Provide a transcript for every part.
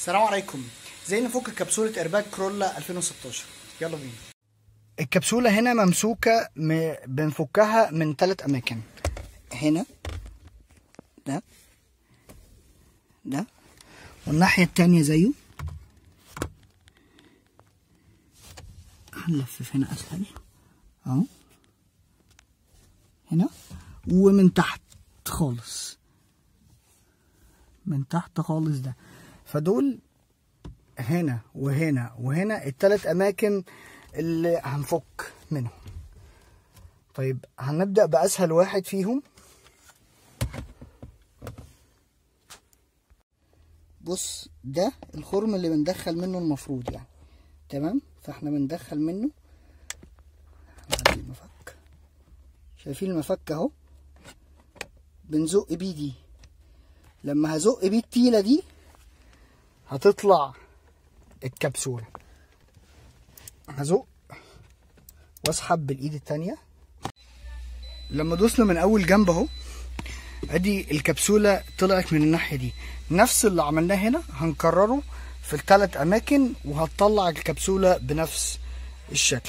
السلام عليكم ازاي نفك كبسولة ايرباك كرولا 2016 يلا بينا الكبسولة هنا ممسوكة م... بنفكها من ثلاث أماكن هنا ده ده والناحية التانية زيه هنلفف هنا أسهل أهو هنا ومن تحت خالص من تحت خالص ده فدول هنا وهنا وهنا التلات اماكن اللي هنفك منهم طيب هنبدأ بأسهل واحد فيهم بص ده الخرم اللي بندخل منه المفروض يعني تمام فاحنا بندخل منه هنعدي المفك شايفين المفك اهو بنزق بيه دي لما هزق بيه التيله دي هتطلع الكبسوله هزق واسحب بالايد التانية لما دوسنا من اول جنب اهو ادي الكبسوله طلعت من الناحيه دي نفس اللي عملناه هنا هنكرره في الثلاث اماكن وهتطلع الكبسوله بنفس الشكل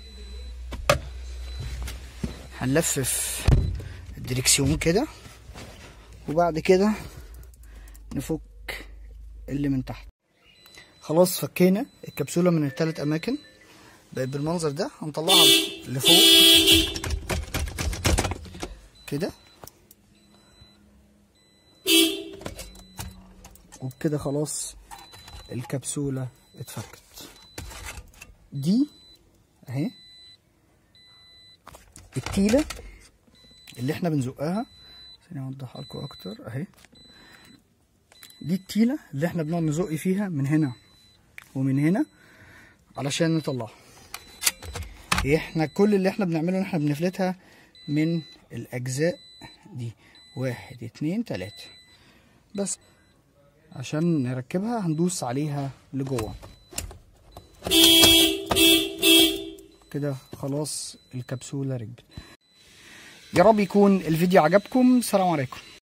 هنلفف الدريكسيون كده وبعد كده نفك اللي من تحت خلاص فكينا الكبسولة من الثلاث أماكن بقت بالمنظر ده هنطلعها لفوق كده وبكده خلاص الكبسولة اتفكت دي اهي التيلة اللي احنا بنزقها ثانية اوضحها لكم اكتر اهي دي التيلة اللي احنا بنقعد نزق فيها من هنا ومن هنا علشان نطلعها احنا كل اللي احنا بنعمله ان احنا بنفلتها من الاجزاء دي واحد اتنين تلاتة بس عشان نركبها هندوس عليها لجوه كده خلاص الكبسولة ركبت يا رب يكون الفيديو عجبكم سلام عليكم